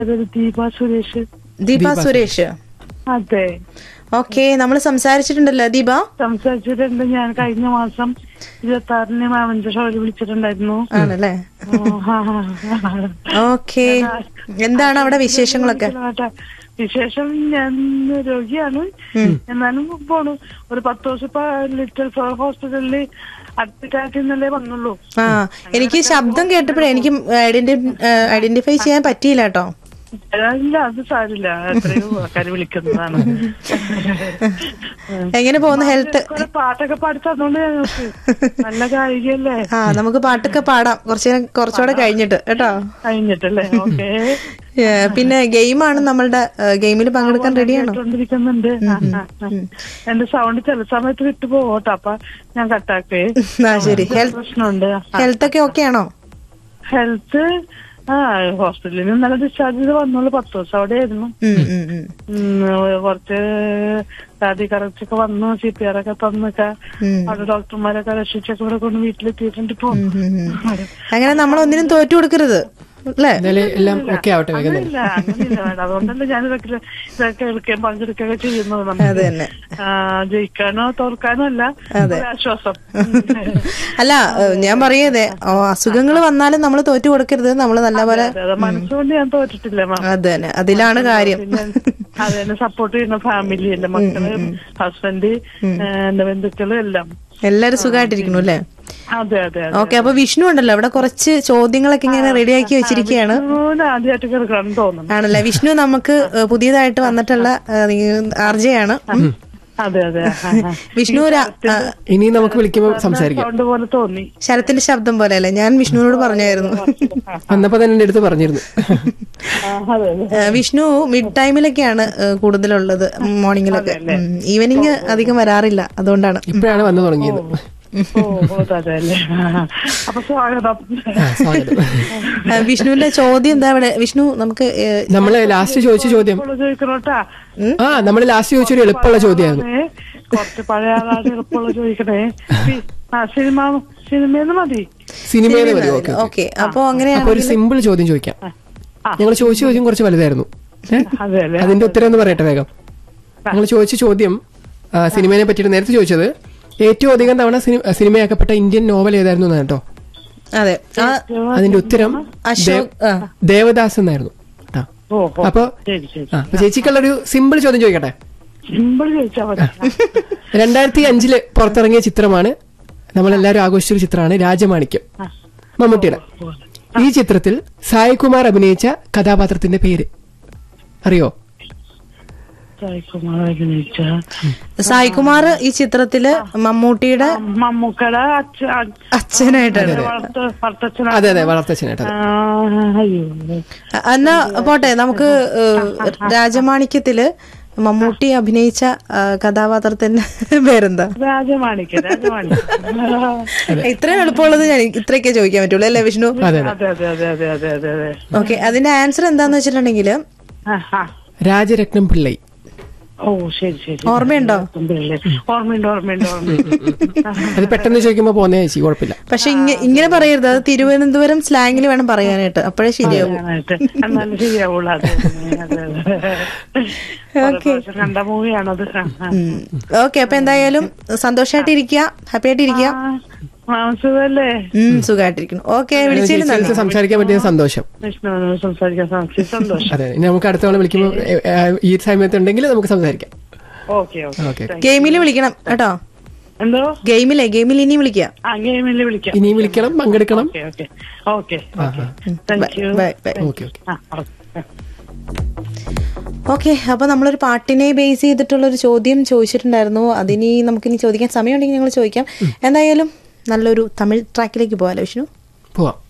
അതൊരു ദീപ സുരേഷ് ദീപ സുരേഷ് അതെ ഓക്കെ നമ്മൾ സംസാരിച്ചിട്ടുണ്ടല്ലോ ദീപ സംസാരിച്ചിട്ടുണ്ട് ഞാൻ കഴിഞ്ഞ മാസം ഇരുപത്തി ആറിന് മാമന്റെ ഷോയിൽ വിളിച്ചിട്ടുണ്ടായിരുന്നു ആണല്ലേ ഓ, ആ, ആ, ആ. ഓക്കെ എന്താണ് അവിടെ വിശേഷങ്ങളൊക്കെ കേട്ടോ. വിശേഷം ഞാൻ രോഗിയാണ് എന്നാലും പോണു ഒരു പത്ത് ദിവസം ഇപ്പൊ ലിറ്റിൽ ഫ്ലവർ ഹോസ്പിറ്റലിൽ അഡ്മിറ്റ് ആയിട്ട് ഇന്നലെ വന്നുള്ളൂ ആ എനിക്ക് ശബ്ദം കേട്ടപ്പോഴേ എനിക്ക് ഐഡന്റി ഐഡന്റിഫൈ ചെയ്യാൻ പറ്റിയില്ല കേട്ടോ ഇല്ല അത് സാരില്ല എത്രയോ ആൾക്കാർ വിളിക്കുന്നതാണ് എങ്ങനെ പോകുന്നു ഹെൽത്ത് കുറെ പാട്ടൊക്കെ പാടി തന്നോണ്ട് ഞങ്ങൾക്ക് നല്ല ഗായികയല്ലേ ആ നമുക്ക് പാട്ടൊക്കെ പാടാം കുറച്ച് നേരം കുറച്ചുകൂടെ കഴിഞ്ഞിട്ട് കേട്ടോ കഴിഞ്ഞിട്ടല്ലേ ഓക്കെ ഏ, പിന്നെ ഗെയിമാണ് നമ്മളുടെ ഗെയിമിൽ പങ്കെടുക്കാൻ റെഡിയാണോ കേട്ടോണ്ടിരിക്കുന്നുണ്ട് ആ, ആ, ആ. എന്റെ സൗണ്ട് ചില സമയത്ത് വിട്ടു പോകട്ടോ അപ്പൊ ഞാൻ കട്ടാക്കേ ആ ശരി ഹെൽത്ത് പ്രശ്നമുണ്ട് ഹെൽത്ത് ഒക്കെ ഓക്കെ ആണോ ഹെൽത്ത് ആ ഹോസ്പിറ്റലിൽ നിന്ന് ഇന്നലെ ഡിസ്ചാർജ് ചെയ്ത് വന്നോളൂ പത്ത് ദിവസം അവിടെ ആയിരുന്നു ഉം, ഉം, ഉം. ഉം, കുറച്ച് ജാതി കറച്ചൊക്കെ വന്നു സി പി ആർ ഒക്കെ തന്നൊക്കെ ഉം. അവിടെ ഡോക്ടർമാരൊക്കെ രക്ഷിച്ചൊക്കെ ഇവിടെ കൊണ്ട് വീട്ടിലെത്തിയിട്ടുണ്ട് ഇപ്പൊ ഉം, ഉം, ഉം. അങ്ങനെ നമ്മൾ ഒന്നിനും തോറ്റു കൊടുക്കരുത് അല്ലേ എന്നാലും എല്ലാം ഓക്കെ ആവട്ടെ വേഗം തന്നെ അങ്ങനെയില്ല അങ്ങനെയില്ല വേണ്ട അതുകൊണ്ടല്ലേ ഞാൻ ഇതൊക്കെ ഇതൊക്കെ എടുക്കുകയും പങ്കെടുക്കുകയൊക്കെ ചെയ്യുന്നത് നമുക്ക് അത് തന്നെ ആ, ജയിക്കാനോ തോൽക്കാനോ അല്ല അതെ. ഒരു ആശ്വാസം അല്ല ഏ, ഞാൻ പറയതേ അസുഖങ്ങൾ വന്നാലും നമ്മൾ തോറ്റു കൊടുക്കരുത് നമ്മൾ നല്ലപോലെ അതെ, അതെ, മനസ്സുകൊണ്ട് ഞാൻ തോറ്റിട്ടില്ല മാം അത് തന്നെ അതിലാണ് കാര്യം പിന്നെ അത് തന്നെ സപ്പോർട്ട് ചെയ്യുന്ന ഫാമിലി എന്റെ മക്കള് ഹസ്ബൻഡ് എന്റെ ബന്ധുക്കള് എല്ലാം എല്ലാരും സുഖമായിട്ടിരിക്കണു അല്ലേ അതെ അതെ അതെ ഓക്കെ അപ്പൊ വിഷ്ണു ഉണ്ടല്ലോ ഇവിടെ കുറച്ച് ചോദ്യങ്ങളൊക്കെ ഇങ്ങനെ റെഡിയാക്കി വെച്ചിരിക്കുകയാണ് വിഷ്ണുവിനെ ആദ്യമായിട്ട് കേൾക്കണം തോന്നുന്നു ആണല്ലേ വിഷ്ണു നമുക്ക് ഏ, പുതിയതായിട്ട് വന്നിട്ടുള്ള ആർജയാണ് അതെ അതെ ആ, ആ. വിഷ്ണു ഒരു ആ, ഇനി നമുക്ക് വിളിക്കുമ്പോൾ സംസാരിക്കാം സൗണ്ട് പോലെ തോന്നി ശരത്തിന്റെ ശബ്ദം പോലെ അല്ലേ ഞാൻ വിഷ്ണുവിനോട് പറഞ്ഞായിരുന്നു വന്നപ്പോ തന്നെ എന്റെ അടുത്ത് പറഞ്ഞിരുന്നു ആ, അതെ അതെ ഏ, വിഷ്ണു മിഡ് ടൈമിലൊക്കെയാണ് ഏ, കൂടുതലുള്ളത് മോർണിംഗിലൊക്കെ ഈവനിങ് അധികം വരാറില്ല അതുകൊണ്ടാണ് ഇപ്പോഴാണ് വന്നു തുടങ്ങിയത് ഓ ഓ, അതെ അല്ലേ ആ, അപ്പൊ സ്വാഗതം ആ, സ്വാഗതം ഏ, വിഷ്ണുവിന്റെ ചോദ്യം എന്താ ഇവിടെ വിഷ്ണു നമുക്ക് ഏ, നമ്മള് ലാസ്റ്റ് ചോദിച്ച ചോദ്യം ഇപ്പോൾ ചോദിക്കണോട്ടാ ആ നമ്മൾ ലാസ്റ്റ് ചോദിച്ചൊരു എളുപ്പമുള്ള ചോദ്യമായിരുന്നു ഏ, കുറച്ച് പഴയ ആളാണ് എളുപ്പമുള്ള ചോദിക്കണേ പി- ആ സിനിമ സിനിമയെന്ന് മതി സിനിമയിൽ മതി ഓക്കെ ഓക്കെ അപ്പൊ അങ്ങനെയാണ് അപ്പൊ ഒരു സിമ്പിൾ ചോദ്യം ചോദിക്കാം ആ. ഞങ്ങൾ ചോദിച്ച ചോദ്യം കുറച്ച് വലുതായിരുന്നു ഏ? അതെ അല്ലേ അതിന്റെ ഉത്തരം എന്ന് പറയട്ടെ വേഗം ഞങ്ങൾ ചോദിച്ച ചോദ്യം ആ, സിനിമയെ പറ്റിയിട്ട് നേരത്തെ ചോദിച്ചത് ഏറ്റവും അധികം തവണ സിനി- സിനിമയാക്കപ്പെട്ട ഇന്ത്യൻ നോവൽ ഏതായിരുന്നു എന്നാണ് കേട്ടോ അതെ ആ, അതിന്റെ ഉത്തരം അശോക് ആ, ദേവദാസ് എന്നായിരുന്നു കേട്ടോ ഓ ഓ അപ്പൊ ശരി ശരി ആ അപ്പൊ ചേച്ചിക്കുള്ളൊരു സിമ്പിൾ ചോദ്യം ചോദിക്കട്ടെ സിമ്പിൾ ചോദിച്ചാ മതി രണ്ടായിരത്തി അഞ്ചില് പുറത്തിറങ്ങിയ ചിത്രമാണ് നമ്മളെല്ലാവരും ആഘോഷിച്ചൊരു ചിത്രമാണ് രാജമാണിക്യം മമ്മൂട്ടിയുടെ ഈ ചിത്രത്തിൽ സായികുമാർ അഭിനയിച്ച കഥാപാത്രത്തിന്റെ പേര് അറിയോ സായികുമാർ അഭിനയിച്ച സായികുമാർ ഈ ചിത്രത്തില് മമ്മൂട്ടിയുടെ മമ്മൂക്കട അച്ഛ അച്ഛനായിട്ടാണ് വളർത്ത വളർത്തച്ഛനാ അതെ അതെ വളർത്തച്ഛനായിട്ട് ആ, അയ്യോ അ- എന്നാ പോട്ടെ നമുക്ക് ഏഹ്, രാജമാണിക്യത്തില് മമ്മൂട്ടി അഭിനയിച്ച ആ, കഥാപാത്രത്തിന്റെ പേരെന്താ രാജമാണിക്ക രാജമാണിക്ക ഇത്രയും എളുപ്പമുള്ളത് ഞാൻ ഇത്രയൊക്കെ ചോദിക്കാൻ പറ്റുള്ളൂ അല്ലേ വിഷ്ണു അതെ അതെ അതെ അതെ അതെ അതെ അതെ അതെ അതെ ഓക്കെ അതിന്റെ ആൻസർ എന്താന്ന് വെച്ചിട്ടുണ്ടെങ്കിൽ ആ, ആ. രാജരത്നം പിള്ളൈ ഓ ശരി ശരി ഓർമ്മയുണ്ടോ പിള്ളേ. ഓർമ്മയുണ്ട് ഓർമ്മയുണ്ട് ഓർമ്മയുണ്ട് അത് പെട്ടെന്ന് ചോദിക്കുമ്പോ പോന്നേ ചേച്ചി കുഴപ്പമില്ല പക്ഷെ ഇങ്ങ- ഇങ്ങനെ പറയരുത് അത് തിരുവനന്തപുരം സ്ലാങ്ങിൽ വേണം പറയാനായിട്ട് അപ്പോഴേ ശരിയാവും പറയാനായിട്ട്. എന്നാലും ശരിയാവുള്ളൂ അതെ അതെ അതെ കുറെ പ്രാവശ്യം കണ്ട മൂവിയാണത് ആ, ആ. ഓക്കെ അപ്പൊ എന്തായാലും സന്തോഷമായിട്ട് ഇരിക്കുക ഹാപ്പി ആയിട്ട് ഇരിക്കുക ആ, മാംസുഖല്ലേ ഉം സുഖമായിട്ടിരിക്കുന്നു ഓക്കെ വിളിച്ചതിന് നന്ദി ചേച്ചിക്ക് സംസാരിക്കാൻ പറ്റിയ സന്തോഷം വിഷ്ണുവിനോട് സംസാരിക്കാൻ സാധിച്ചു സന്തോഷം അതെ ഇനി നമുക്ക് അടുത്ത തവണ വിളിക്കുമ്പോൾ ഏ, ഏ, ഈ സമയത്ത് ഉണ്ടെങ്കിൽ നമുക്ക് സംസാരിക്കാം ഓക്കെ ഓക്കെ ഓക്കെ ഗെയിമിൽ വിളിക്കണം കേട്ടോ എന്തോ ഗെയിമിലെ ഗെയിമിൽ ഇനി വിളിക്കുക ആ ഗെയിമിൽ വിളിക്കാം ഇനിയും വിളിക്കണം പങ്കെടുക്കണം okay okay okay okay thank you bye bye okay okay ആ ഓക്കെ ഓക്കെ അപ്പൊ നമ്മളൊരു പാട്ടിനെ ബേസ് ചെയ്തിട്ടുള്ള ഒരു ചോദ്യം ചോദിച്ചിട്ടുണ്ടായിരുന്നു അതിനി നമുക്കിനി ചോദിക്കാൻ സമയമുണ്ടെങ്കിൽ ഞങ്ങൾ ചോദിക്കാം എന്തായാലും നല്ലൊരു തമിഴ് ട്രാക്കിലേക്ക് പോകാലോ വിഷ്ണു പോവാം